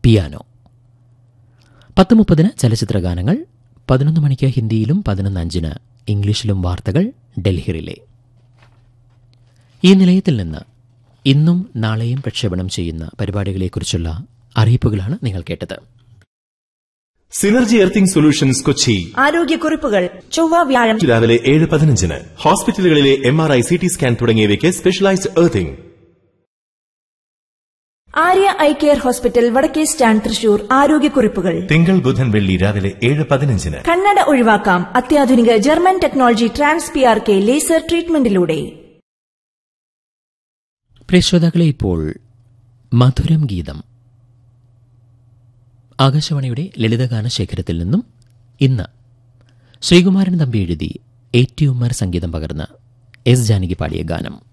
piano പത്ത് മുപ്പതിന് ചലച്ചിത്ര ഗാനങ്ങൾ പതിനൊന്ന് മണിക്ക് ഹിന്ദിയിലും പതിനൊന്ന് അഞ്ചിന് ഇംഗ്ലീഷിലും വാർത്തകൾ ഡൽഹിയിലെ ഈ നിലയത്തിൽ നിന്ന് ഇന്നും നാളെയും പ്രക്ഷേപണം ചെയ്യുന്ന പരിപാടികളെക്കുറിച്ചുള്ള അറിയിപ്പുകളാണ് നിങ്ങൾ കേട്ടത് സിനർജി എർത്തിംഗ് സൊല്യൂഷൻസ് കൊച്ചി ആരോഗ്യക്കുറിപ്പുകൾ ചൊവ്വ വ്യാഴം രാവിലെ ഏഴ് പതിനഞ്ചിന് ഹോസ്പിറ്റലുകളിലെ M R I C T scan തുടങ്ങിയവയ്ക്ക് specialised earthing Arya eye care hospital Vadakke stand Thrissur ആരോഗ്യക്കുറിപ്പുകൾ തിങ്കൾ ബുധൻ വെള്ളി രാവിലെ ഏഴ് പതിനഞ്ചിന് കണ്ണട ഒഴിവാക്കാം അത്യാധുനിക German technology trans P R K laser ട്രീറ്റ്മെന്റിലൂടെ പ്രിയ ശ്രോതാക്കളെ ഇപ്പോൾ മധുരം ഗീതം ആകാശവാണിയുടെ ലളിതഗാന ശേഖരത്തിൽ നിന്നും ഇന്ന് ശ്രീകുമാരൻ തമ്പി എഴുതി എ ടി ഉമ്മർ സംഗീതം പകർന്ന് എസ് ജാനകി പാടിയ ഗാനം